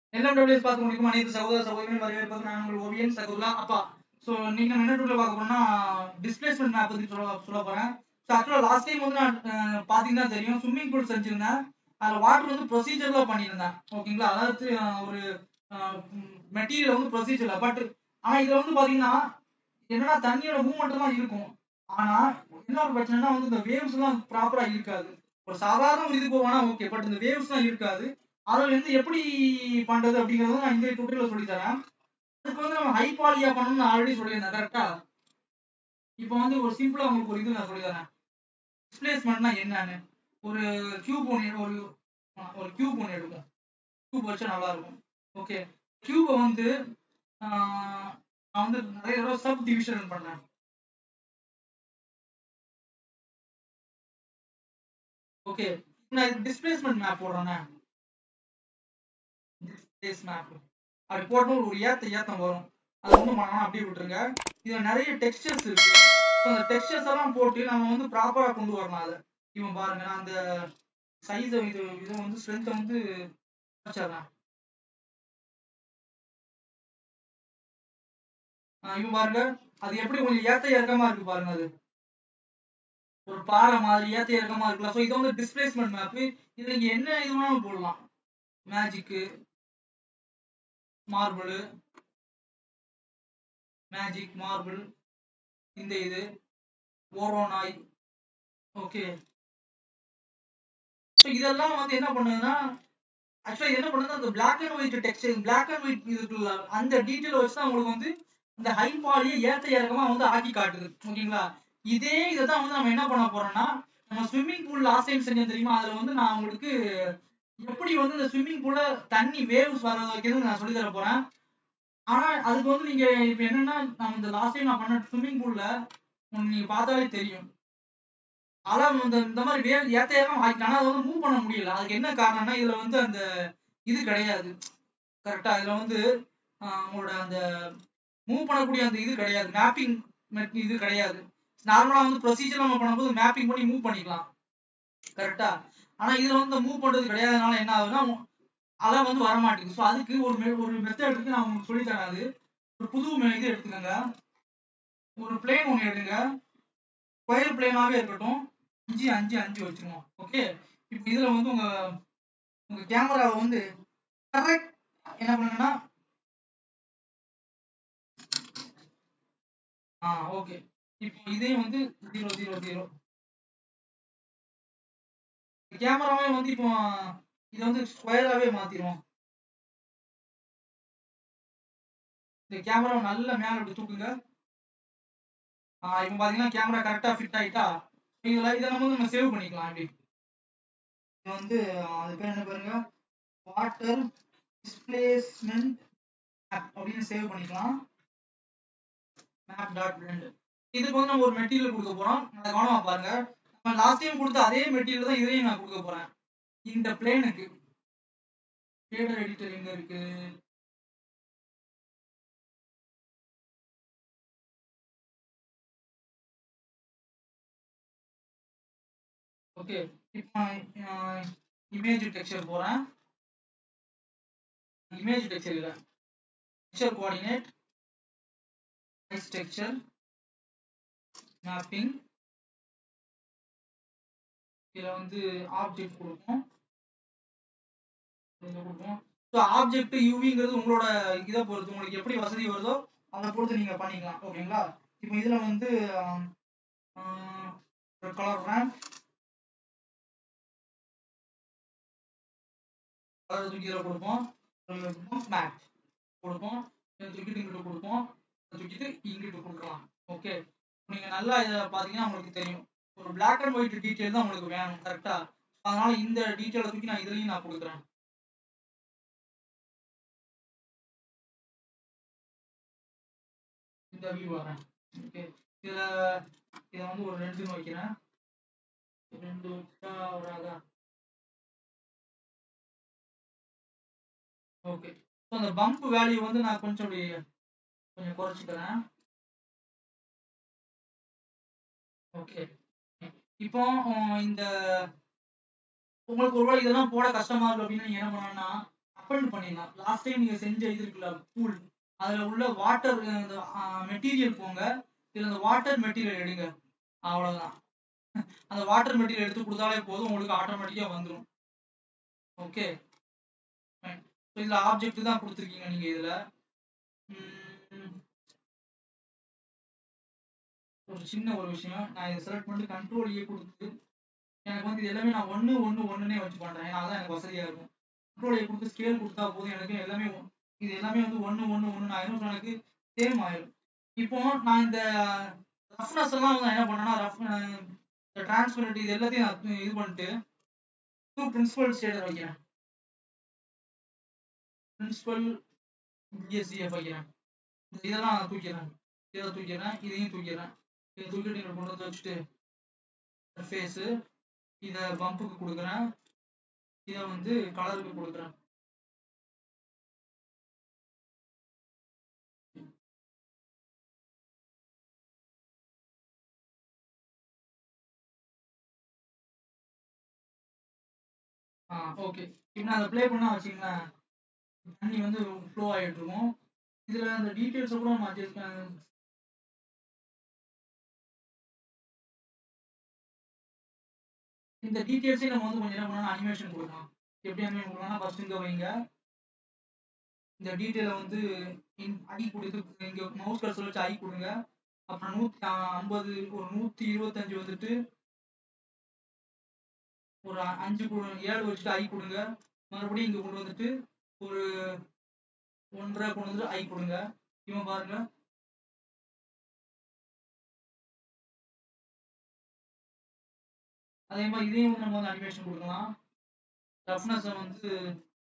LMWS பார்த்து முடிக்கும் அனைத்து சகோதர சகோதரிகள் வரவேற்பது நான் உங்கள் ஓவியன் சகோதரா அப்பா ஸோ நீங்க நம்ம என்ன டூல பார்க்க போறோம்னா டிஸ்பிளேஸ்மெண்ட் மேப் பத்தி சொல்ல சொல்ல போறேன் ஸோ ஆக்சுவலாக லாஸ்ட் டைம் வந்து நான் அஹ், பாத்தீங்கன்னா தெரியும் ஸ்விம்மிங் பூல் செஞ்சிருந்தேன் அதில் வாட்டர் வந்து ப்ரொசீஜர்ல பண்ணியிருந்தேன் ஓகேங்களா அதாவது அஹ், ஒரு மெட்டீரியல் வந்து ப்ரொசீஜர்ல பட் ஆனா இதுல வந்து பாத்தீங்கன்னா என்னன்னா தண்ணியோட மூவ்மெண்ட் தான் இருக்கும் ஆனா என்ன ஒரு பிரச்சனைனா வந்து இந்த வேவ்ஸ் எல்லாம் ப்ராப்பரா இருக்காது ஒரு சாதாரண ஒரு இது போவானா ஓகே பட் இந்த வேவ்ஸ் எல்லாம் இருக்காது அதை வந்து எப்படி பண்றது அப்படிங்கறத நான் இந்த டுட்டோரியல்ல சொல்லி தரேன் அதுக்கு வந்து நம்ம ஹை குவாலிட்டியா பண்ணணும்னு ஆல்ரெடி சொல்லியிருந்தேன் கரெக்டா இப்போ வந்து ஒரு சிம்பிளா உங்களுக்கு ஒரு இது நான் சொல்லி தரேன் டிஸ்பிளேஸ்மெண்ட்னா என்னன்னு ஒரு கியூப் ஒன்று ஒரு ஒரு கியூப் ஒன்று எடுக்கும் கியூப் வச்சா நல்லா இருக்கும் ஓகே கியூபை வந்து ஆஹ், நான் வந்து நிறைய தடவை சப் டிவிஷன் பண்ணேன் ஓகே நான் டிஸ்பிளேஸ்மெண்ட் மேப் போடுறேன் டிஸ்பிளேஸ் மேப் அப்படி போட்டோம் ஒரு ஏத்த ஏத்தம் வரும் அது ஒன்றும் பண்ணாம அப்படியே விட்டுருங்க இதுல நிறைய டெக்ஸ்டர்ஸ் இருக்கு ஸோ அந்த டெக்ஸ்டர்ஸ் எல்லாம் போட்டு நம்ம வந்து ப்ராப்பரா கொண்டு வரணும் அதை இவன் பாருங்க நான் அந்த சைஸை இது இதை வந்து ஸ்ட்ரென்த்தை வந்து வச்சிடறேன் இவன் பாருங்க அது எப்படி கொஞ்சம் ஏத்த இறக்கமா இருக்கு பாருங்க அது ஒரு பாறை மாதிரி ஏத்த இறக்கமா இருக்குல்ல ஸோ இது வந்து டிஸ்பிளேஸ்மெண்ட் மேப் இது நீங்க என்ன இது வேணாலும் போடலாம் மேஜிக்கு மார்பிள் மேஜிக் மார்பிள் இந்த இது ஓரோனாய் ஓகே ஸோ இதெல்லாம் வந்து என்ன பண்ணுதுன்னா ஆக்சுவலா என்ன பண்ணுது அந்த black and white text black and white இருக்குல்ல அந்த டீட்டெயில் வச்சு தான் உங்களுக்கு வந்து இந்த ஹை பாலியை ஏத்த இறக்கமா வந்து ஆக்கி காட்டுது ஓகேங்களா இதே இதை தான் வந்து நம்ம என்ன பண்ண போறோம்னா நம்ம ஸ்விம்மிங் பூல் லாஸ்ட் டைம் செஞ்சோம் தெரியுமா அதுல வந்து நான் உங்களுக்கு எப்படி வந்து இந்த ஸ்விம்மிங் பூல தண்ணி வேவ்ஸ் வர வைக்கிறது நான் சொல்லி தர போறேன் ஆனா அதுக்கு வந்து நீங்க இப்ப என்னன்னா நான் இந்த லாஸ்ட் டைம் நான் பண்ண ஸ்விம்மிங் பூல்ல நீங்க பார்த்தாலே தெரியும் அதான் இந்த இந்த மாதிரி வேல் ஏத்த ஏறம் ஆக்கிட்டானா அதை வந்து மூவ் பண்ண முடியல அதுக்கு என்ன காரணம்னா இதுல வந்து அந்த இது கிடையாது கரெக்டா இதுல வந்து ஆஹ், உங்களோட அந்த மூவ் பண்ணக்கூடிய அந்த இது கிடையாது மேப்பிங் இது கிடையாது நார்மலா வந்து ப்ரொசீஜர் நம்ம பண்ணும்போது மேப்பிங் பண்ணி மூவ் பண்ணிக்கலாம் கரெக்டா ஆனா இதுல வந்து மூவ் பண்றது கிடையாதனால என்ன ஆகுதுன்னா உ- அதான் வந்து வர மாட்டேங்குது ஸோ அதுக்கு ஒரு me- ஒரு மெத்தட் இருக்கு நான் உங்களுக்கு சொல்லி தரேன் அது ஒரு புது me- இது எடுத்துக்கோங்க ஒரு பிளேன் ஒன்று எடுங்க ஸ்கொயர் பிளேனாவே இருக்கட்டும் அஞ்சு அஞ்சு அஞ்சு வச்சுருவோம் ஓகே இப்போ இதுல வந்து உங்க உங்க கேமராவை வந்து கரெக்ட் என்ன பண்ணுங்கன்னா ஆ ஓகே இப்போ இதே வந்து ஜீரோ ஜீரோ ஜீரோ கேமராவே வந்து இப்போ இதை வந்து ஸ்கொயராகவே மாத்திருவோம் இந்த கேமராவை நல்ல மேல இப்படி தூக்குங்க ஆ இப்போ பாத்தீங்கன்னா கேமரா கரெக்டா ஃபிட் ஆயிட்டா இதுல இதை நம்ம வந்து நம்ம சேவ் பண்ணிக்கலாம் இப்படி இது வந்து ஆ, அது பேர் என்ன பாருங்க வாட்டர் டிஸ்பிளேஸ்மெண்ட் அப்படின்னு சேவ் பண்ணிக்கலாம் மேப் டாட் பிளெண்ட் இதுக்கு வந்து நம்ம ஒரு மெட்டீரியல் கொடுக்க போறோம் அதை கவனமா பாருங்க நம்ம லாஸ்ட் டைம் கொடுத்த அதே மெட்டீரியல் தான் இதையும் நான் கொடுக்க போறேன் இந்த பிளேனுக்கு ஷேடர் எடிட்டர் எங்க இருக்கு ஓகே இப்போ இமேஜ் டெக்ஸ்சர் போறேன் இமேஜ் டெக்ஸ்சர் இல்ல டெக்ஸ்சர் கோஆர்டினேட் டெக்ஸ்சர் மேப்பிங் இதுல வந்து ஆப்ஜெக்ட் கொடுப்போம் இங்க கொடுப்போம் ஸோ ஆப்ஜெக்ட் யூவிங்கிறது உங்களோட இதை பொறுத்து உங்களுக்கு எப்படி வசதி வருதோ அதை பொறுத்து நீங்க பண்ணிக்கலாம் ஓகேங்களா இப்போ இதுல வந்து ஆம், ஆஹ், ஒரு கலர் ரேங்க் கலர் தூக்கி இதில் கொடுப்போம் மேப் கொடுப்போம் இதை தூக்கிட்டு இங்கிட்டு கொடுப்போம் இதை தூக்கிட்டு இங்கிட்டு கொடுக்கலாம் ஓகே நீங்க நல்லா இதை பார்த்தீங்கன்னா உங்களுக்கு தெரியும் ஒரு பிளாக் அண்ட் ஒயிட் டீட்டெயில் தான் உங்களுக்கு வேணும் கரெக்டா அதனால இந்த டீட்டெயிலை தூக்கி நான் இதுலயும் நான் கொடுக்குறேன் இந்த வியூ வரேன் ஓகே இதுல இதை வந்து ஒரு ரெண்டுன்னு வைக்கிறேன் ரெண்டு வச்சா வராதா ஓகே ஸோ அந்த பம்ப் வேல்யூ வந்து நான் கொஞ்சம் அப்படி கொஞ்சம் குறைச்சிக்கிறேன் ஓகே இப்போ உம், இந்த உங்களுக்கு ஒருவேளை இதெல்லாம் போட கஷ்டமா இருக்கு அப்படின்னு நீங்க என்ன பண்ணணும்னா அப்பெண்ட் பண்ணிடலாம் லாஸ்ட் டைம் நீங்க செஞ்ச இது இருக்குல்ல பூல் அதுல உள்ள வாட்டர் மெட்டீரியல் போங்க இதுல அந்த வாட்டர் மெட்டீரியல் எடுங்க அவ்வளவுதான் அந்த வாட்டர் மெட்டீரியல் எடுத்து கொடுத்தாலே போதும் உங்களுக்கு ஆட்டோமேட்டிக்கா வந்துடும் ஓகே இதுல ஆப்ஜெக்ட் தான் கொடுத்துருக்கீங்க நீங்க இதுல உம், ஒரு சின்ன ஒரு விஷயம் நான் இதை செலக்ட் பண்ணிட்டு கண்ட்ரோல் ஏ கொடுத்து எனக்கு வந்து இது எல்லாமே நான் ஒண்ணு ஒண்ணு ஒண்ணுனே வச்சு பண்றேன் ஏன்னா அதான் எனக்கு வசதியா இருக்கும் கண்ட்ரோல் ஏ கொடுத்து ஸ்கேல் கொடுத்தா போதும் எனக்கு எல்லாமே ஒ- இது எல்லாமே வந்து ஒண்ணு ஒண்ணு ஒண்ணு ஆயிரும் So எனக்கு சேம் ஆயிரும் இப்போ நான் இந்த ரஃப்னஸ் எல்லாம் வந்து நான் என்ன பண்ணேன்னா ரஃப் இந்த டிரான்ஸ்பரண்ட் இது எல்லாத்தையும் நான் இது பண்ணிட்டு டூ பிரின்சிபல் ஸ்டேட்டர் வைக்கிறேன் பிரின்சிபல் பிஎஸ்சிஎஃப் வைக்கிறேன் இந்த இதெல்லாம் நான் தூக்கிறேன் இதை தூக்கிறேன் இதையும் தூக்கிறேன் இதை தூக்கிட்டு நீங்கள் கொண்டு வந்து வச்சுட்டு ஃபேஸு இதை பம்புக்கு கொடுக்குறேன் இதை வந்து கலருக்கு கொடுக்குறேன் ஆ ஓகே இப்போ நான் அதை ப்ளே பண்ணா வச்சுங்களேன் தண்ணி வந்து ஃப்ளோ ஆகிட்டு இருக்கும் இதில் அந்த டீட்டெயில்ஸை கூட நான் மாற்றிருக்கேன் இந்த டீட்டெயில்ஸையும் நம்ம வந்து கொஞ்சம் என்ன பண்ணலாம் அனிமேஷன் கொடுக்கலாம் எப்படி அனிமேஷன் கொடுக்கலாம்னா ஃபர்ஸ்ட் இங்கே வைங்க இந்த டீட்டெயிலை வந்து இன்- ஐ கொடுத்து இங்கே மவுஸ் கர்சர் வச்சு ஐ கொடுங்க அப்புறம் நூற்றி ஐம்பது ஒரு நூற்றி இருபத்தஞ்சு வந்துட்டு ஒரு அ- அஞ்சு கு- ஏழு வச்சுட்டு ஐ கொடுங்க மறுபடியும் இங்கே கொண்டு வந்துட்டு ஒரு ஒன்றரை கொண்டு வந்து ஐ கொடுங்க இவன் பாருங்க அதே மாதிரி இதையும் வந்து நம்ம வந்து அனிமேஷன் கொடுக்கலாம் ரஃப்னஸ் வந்து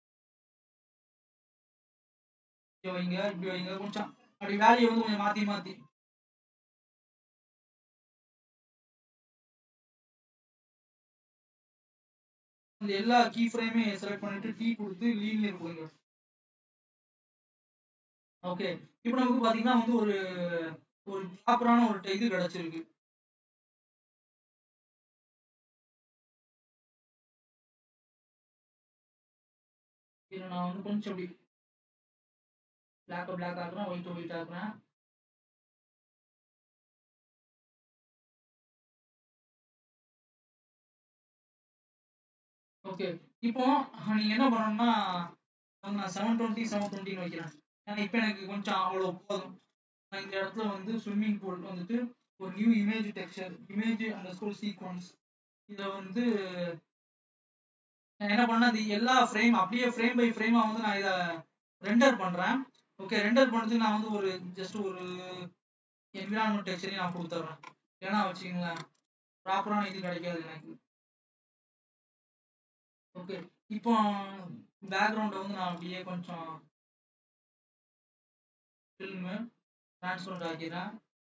இப்படி வைங்க இப்படி வைங்க கொஞ்சம் அப்படி வேலையை வந்து கொஞ்சம் மாத்தி மாத்தி இந்த எல்லா கீ ஃப்ரேமே செலக்ட் பண்ணிட்டு டீ கொடுத்து லீனியர் கொடுங்க ஓகே இப்போ நமக்கு பாத்தீங்கன்னா வந்து ஒரு ஒரு ப்ராப்பரான ஒரு இது கிடைச்சிருக்கு இதை நான் வந்து கொஞ்சம் அப்படி பிளாக் பிளாக் ஆக்குறேன் ஒயிட் ஒயிட் ஆக்குறேன் ஓகே இப்போ நீங்க என்ன பண்ணணும்னா வந்து நான் செவன் டுவெண்ட்டி செவன் டுவெண்ட்டின்னு வைக்கிறேன் ஏன்னா இப்போ எனக்கு கொஞ்சம் அவ்வளோ போதும் நான் இந்த இடத்துல வந்து ஸ்விம்மிங் பூல் வந்துட்டு ஒரு நியூ இமேஜ் டெக்ஸ்சர் இமேஜ் அந்த ஸ்கூல் சீக்வன்ஸ் இதை வந்து நான் என்ன பண்ணேன் இது எல்லா ஃப்ரேம் அப்படியே ஃப்ரேம் பை ஃப்ரேமா வந்து நான் இதை ரெண்டர் பண்றேன் ஓகே ரெண்டர் பண்ணதுக்கு நான் வந்து ஒரு ஜஸ்ட் ஒரு என்விரான்மெண்ட் டெக்ஸ்சரையும் நான் கொடுத்துட்றேன் ஏன்னா வச்சுக்கங்களேன் ப்ராப்பரான இது கிடைக்காது எனக்கு ஓகே இப்போ பேக்ரவுண்டை வந்து நான் அப்படியே கொஞ்சம் ஃபில்மு ட்ரான்ஸ்பரண்ட் ஆக்கிறேன்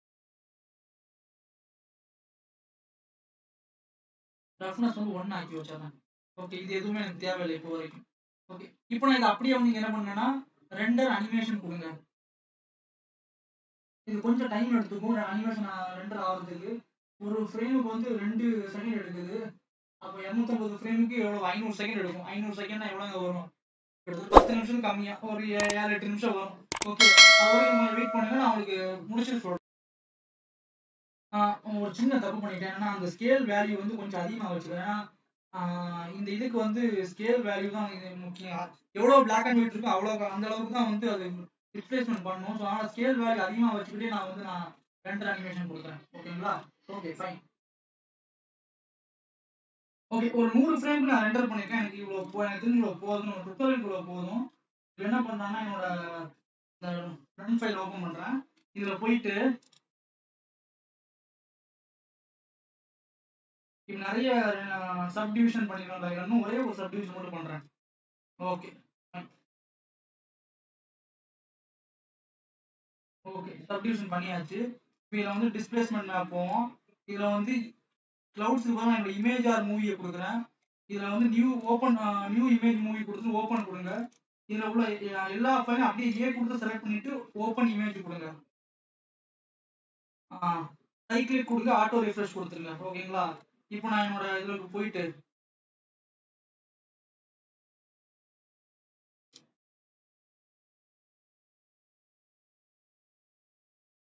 ரஃப்னஸ் வந்து ஒன்று ஆக்கி வச்சிடறேன் ஓகே இது எதுவுமே எனக்கு தேவையில்லை இப்போ வரைக்கும் ஓகே இப்போ நான் இதை அப்படியே வந்து இங்க என்ன பண்ணேன்னா ரெண்டர் அனிமேஷன் கொடுங்க இது கொஞ்சம் டைம் எடுத்துக்கும் அனிமேஷன் ரெண்டர் ஆகுறதுக்கு ஒரு ஃப்ரேமுக்கு வந்து ரெண்டு செகண்ட் எடுக்குது அப்போ இரநூத்தம்பது ஃப்ரேமுக்கு எவ்வளோ ஐநூறு செகண்ட் எடுக்கும் ஐநூறு செகண்ட்னா எவ்வளோங்க வரும் கிட்டத்தட்ட பத்து நிமிஷம் கம்மியா ஒரு ஏ- ஏழு எட்டு நிமிஷம் வரும் ஓகே அது வரைக்கும் கொஞ்சம் வெயிட் பண்ணுங்க நான் உங்களுக்கு முடிச்சுட்டு சொல்றேன் ஆஹ் ஒரு சின்ன தப்பு பண்ணிட்டேன் ஏன்னா அந்த ஸ்கேல் வேல்யூ வந்து கொஞ்சம் அதிகமாக வச்சுக்கிறேன் ஏன்னா ஆஹ் இந்த இதுக்கு வந்து ஸ்கேல் வேல்யூ தான் இது முக்கியம் எவ்வளோ பிளாக் அண்ட் ஒயிட் இருக்கோ அவ்வளோ அந்த அளவுக்கு தான் வந்து அது ரிப்ளேஸ்மெண்ட் பண்ணணும் ஸோ அதனால் ஸ்கேல் வேல்யூ அதிகமாக வச்சுக்கிட்டே நான் வந்து நான் ரெண்டர் அனிமேஷன் கொடுக்குறேன் ஓகேங்களா ஓகே ஃபைன் ஓகே ஒரு நூறு ஃப்ரேம்க்கு நான் ரெண்டர் பண்ணிருக்கேன் எனக்கு இவ்வளோ போ எனக்கு தெரிஞ்சு இவ்வளோ போதும் ஒரு டுட்டோரியல் இவ்வளோ போதும் இப்போ என்ன பண்ணுறேன்னா என்னோட இந்த ரன் ஃபைல் ஓப்பன் பண்ணுறேன் இதில் போயிட்டு இப்போ நிறைய சப்டிவிஷன் பண்ணிடுறேன் இன்னும் ஒரே ஒரு சப்டிவிஷன் மட்டும் பண்ணுறேன் ஓகே ஓகே சப்டிவிஷன் பண்ணியாச்சு இப்போ இதில் வந்து டிஸ்பிளேஸ்மெண்ட் மேப் போவோம் இதில் வந்து கிளவுட்ஸுக்கு பதிலாக என்னோட இமேஜ் ஆர் மூவியை கொடுக்குறேன் இதில் வந்து new open new image movie கொடுத்து ஓப்பன் கொடுங்க இதில் உள்ள எ- எல்லா ஃபைலும் அப்படியே ஏ கொடுத்து செலக்ட் பண்ணிட்டு ஓப்பன் இமேஜ் கொடுங்க ரைட் கிளிக் கொடுங்க ஆட்டோ ரிஃப்ரெஷ் கொடுத்துருங்க ஓகேங்களா இப்போ நான் என்னோட இதில் போயிட்டு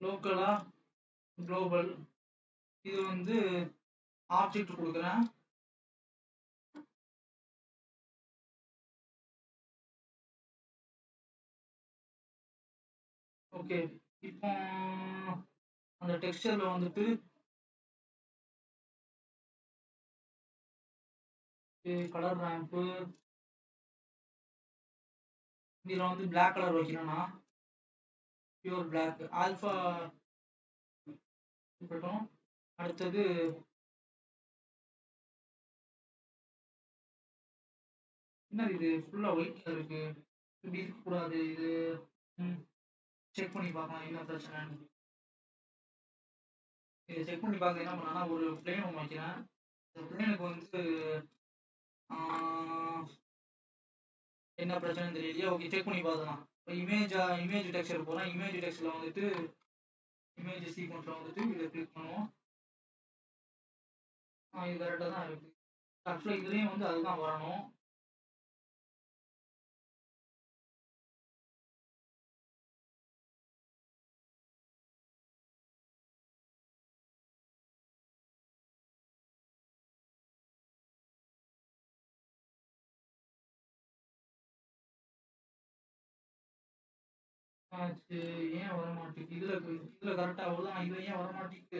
லோக்கலா குளோபல் இது வந்து ஆப்ஜெக்ட் கொடுக்குறேன் ஓகே இப்போ அந்த டெக்ஸ்டர்ல வந்துட்டு கலர் ரேம்ப்பு இதுல வந்து Black கலர் வைக்கிறேன்னா பியூர் Black ஆல்ஃபா இருக்கட்டும் அடுத்தது என்ன இது ஃபுல்லா ஒயிட்ல இருக்கு இப்படி இருக்கக்கூடாது இது ம் செக் பண்ணி பார்க்கலாம் என்ன பிரச்சனைன்னு இதை செக் பண்ணி பார்க்க என்ன பண்ணேன்னா ஒரு பிளேன் ஒன்று வைக்கிறேன் இந்த பிளேனுக்கு வந்து ஆஹ், என்ன பிரச்சனைன்னு தெரியலையா ஓகே செக் பண்ணி பார்க்கலாம் இப்போ இமேஜா இமேஜ் டெக்ஸ்சர் போகிறேன் இமேஜ் டெக்ஸ்டில் வந்துட்டு இமேஜ் சீக்வன்ஸில் வந்துட்டு இதை கிளிக் பண்ணுவோம் ஆ இது கரெக்டாக தான் இருக்குது ஆக்சுவலாக இதுலேயும் வந்து அதுதான் வரணும் ஆச்சு ஏன் வர மாட்டேங்குது இதுல இதுல கரெக்டா வருதான் இதுல ஏன் வர மாட்டேங்குது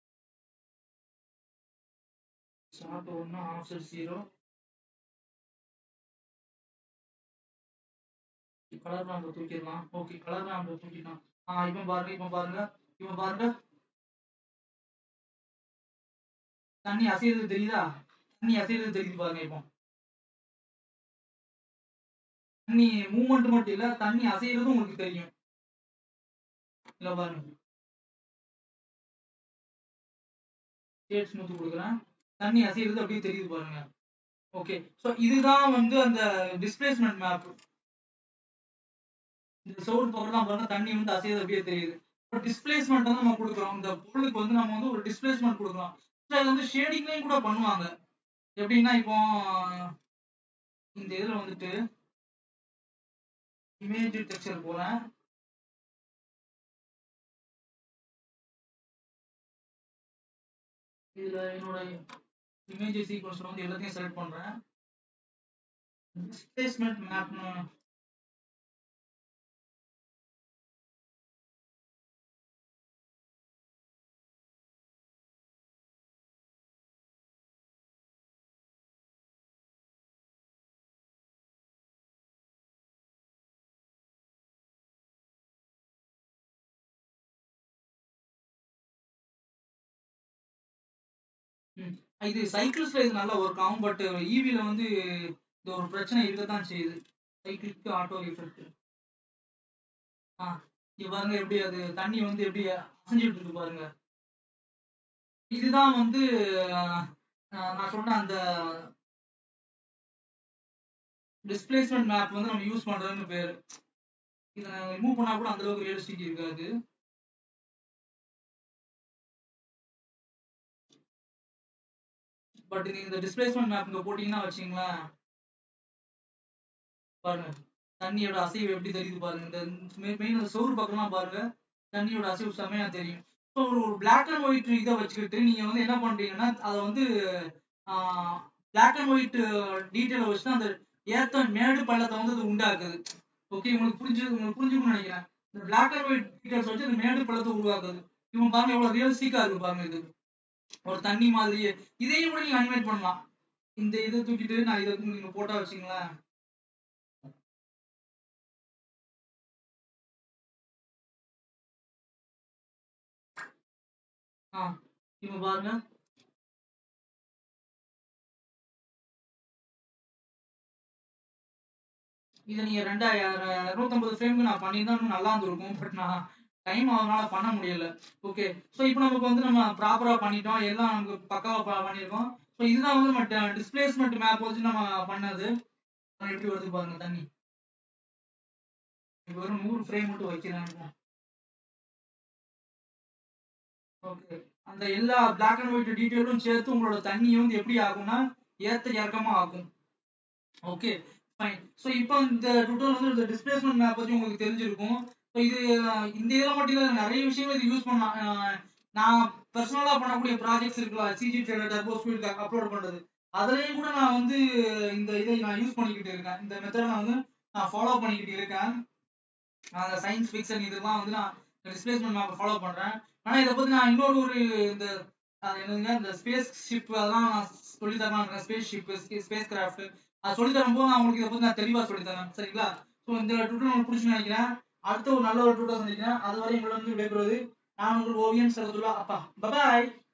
ஸ்டார்ட் ஒன்று ஆஃப்செட் ஜீரோ கலர் நாம்ப தூக்கிடலாம் ஓகே கலர் நாம்ப தூக்கிடலாம் ஆ இப்போ பாருங்க இப்போ பாருங்க இப்போ பாருங்க தண்ணி அசைறது தெரியுதா தண்ணி அசைறது தெரியுது பாருங்க இப்போ தண்ணி மூவ்மெண்ட் மட்டும் இல்ல தண்ணி அசைறதும் உங்களுக்கு தெரியும் இல்ல பாருங்க ஸ்டேட் ஸ்மூத் கொடுக்குறேன் தண்ணி அசைறது அப்படியே தெரியுது பாருங்க ஓகே ஸோ இதுதான் வந்து அந்த டிஸ்பிளேஸ்மெண்ட் மேப் இந்த சவுண்ட் பக்கம் பாருங்க தண்ணி வந்து அசைறது அப்படியே தெரியுது இப்போ டிஸ்பிளேஸ்மெண்ட் வந்து நம்ம கொடுக்குறோம் இந்த பொருளுக்கு வந்து நம்ம வந்து ஒரு டிஸ்பிளேஸ்மெண்ட் கொடுக்குறோம் ஸோ இது வந்து ஷேடிங்லையும் கூட பண்ணுவாங்க எப்படின்னா இப்போ இந்த இதுல வந்துட்டு இமேஜ் டெக்ஸ்சர் போறேன் இதுல என்னோட இமேஜ் சீக்வன்ஸ்ல வந்து எல்லாத்தையும் செலக்ட் பண்றேன் டிஸ்பிளேஸ்மெண்ட் மேப்னு ம். இது சைக்கிள்ஸ்ல இது நல்லா ஒர்க் ஆகும் பட் ஈவில வந்து இது ஒரு பிரச்சனை இருக்கத்தான் செய்யுது சைக்கிளுக்கு ஆட்டோ எஃபெக்ட் ஆ இங்க பாருங்க எப்படி அது தண்ணி வந்து எப்படி அசைஞ்சிட்டு இருக்கு பாருங்க இதுதான் வந்து ஆஹ், ஆஹ், நான் சொன்ன அந்த டிஸ்பிளேஸ்மெண்ட் மேப் வந்து நம்ம யூஸ் பண்றதுன்னு பேரு இதை ரிமூவ் பண்ணா கூட அந்த அளவுக்கு ரியலிஸ்டிக் இருக்காது பட் நீங்க இந்த டிஸ்பிளேஸ்மெண்ட் மேப் இங்க போட்டீங்கன்னா வச்சுங்களேன் பாருங்க தண்ணியோட அசைவு எப்படி தெரியுது பாருங்க இந்த மெயின் இந்த சோறு பக்கம்லாம் பாருங்க தண்ணியோட அசைவு செமையா தெரியும் ஸோ ஒரு ஒரு பிளாக் அண்ட் ஒயிட் இதை வச்சுக்கிட்டு நீங்க வந்து என்ன பண்றீங்கன்னா அதை வந்து பிளாக் அண்ட் ஒயிட் டீட்டெயிலை வச்சு தான் அந்த ஏத்த மேடு பள்ளத்தை வந்து அது உண்டாக்குது ஓகே உங்களுக்கு புரிஞ்சு உங்களுக்கு புரிஞ்சுக்கணும்னு நினைக்கிறேன் இந்த பிளாக் அண்ட் ஒயிட் டீட்டெயில்ஸ் வச்சு அந்த மேடு பள்ளத்தை உருவாக்குது இவன் பாருங்க எவ்வளவு ரியலிஸ்டிக்கா இருக்கு பாருங்க இது ஒரு தண்ணி மாதிரியே இதையும் கூட நீங்க அனிமேட் பண்ணலாம் இந்த இதை தூக்கிட்டு நான் இதை நீங்க போட்டா வச்சுங்களேன் ஆ இப்ப பாருங்க இதை நீங்க ரெண்டாயிரம் இருநூத்தம்பது ஃப்ரேமுக்கு நான் பண்ணியிருந்தா இன்னும் நல்லா இருந்திருக்கும் பட் நான் டைம் அதனால பண்ண முடியல ஓகே ஸோ இப்போ நமக்கு வந்து நம்ம ப்ராப்பரா பண்ணிட்டோம் எல்லாம் நமக்கு பக்காவா ப- பண்ணியிருக்கோம் ஸோ இதுதான் வந்து நம்ம டிஸ்பிளேஸ்மெண்ட் மேப் வச்சு நம்ம பண்ணது அப்புறம் எப்படி வருது பாருங்க தண்ணி இப்போ வெறும் நூறு ஃப்ரேம் மட்டும் வைக்கிறேன் ஓகே அந்த எல்லா பிளாக் அண்ட் ஒயிட் டீட்டெயிலும் சேர்த்து உங்களோட தண்ணியை வந்து எப்படி ஆகும்னா ஏத்த இறக்கமா ஆகும் ஓகே ஃபைன் ஸோ இப்போ இந்த டுட்டோரியல் வந்து இந்த டிஸ்பிளேஸ்மெண்ட் மேப் பத்தி உங்களுக்கு தெரிஞ்சிருக்கும் ஸோ இது அஹ், இந்த இதில் மட்டும் இல்லை நிறைய விஷயங்கள் இது யூஸ் பண்ணலாம் அஹ், நான் பர்சனலா பண்ணக்கூடிய ப்ராஜெக்ட்ஸ் இருக்குல்ல CG trailer turbo speed upload பண்றது அதுலயும் கூட நான் வந்து இந்த இதை நான் யூஸ் பண்ணிக்கிட்டு இருக்கேன் இந்த மெத்தட் நான் வந்து நான் ஃபாலோ பண்ணிக்கிட்டு இருக்கேன் அந்த சயின்ஸ் ஃபிக்ஷன் இதெல்லாம் வந்து நான் டிஸ்பிளேஸ்மெண்ட் நான் ஃபாலோ பண்றேன் ஆனா இதை பத்தி நான் இன்னொரு ஒரு இந்த அது என்னதுங்க இந்த ஸ்பேஸ் ஷிப் அதெல்லாம் நான் சொல்லி தரலாம் இருக்கேன் ஸ்பேஸ் ஷிப் ஸ்பேஸ் கிராஃப்ட் அது சொல்லி தரும்போது நான் உங்களுக்கு இதை பத்தி நான் தெளிவா சொல்லி தரேன் சரிங்களா ஸோ இந்த ட்விட்டர் உங்களுக்கு பிடிச்சு நினைக்கிறேன் அடுத்த ஒரு நல்ல ஒரு ட்விட்டர் சந்திக்கிறேன் அது வரை உங்களை வந்து விடைபெறுவது நான் உங்கள் ஓவியன் சரதுல்லா அப்பா பபாய்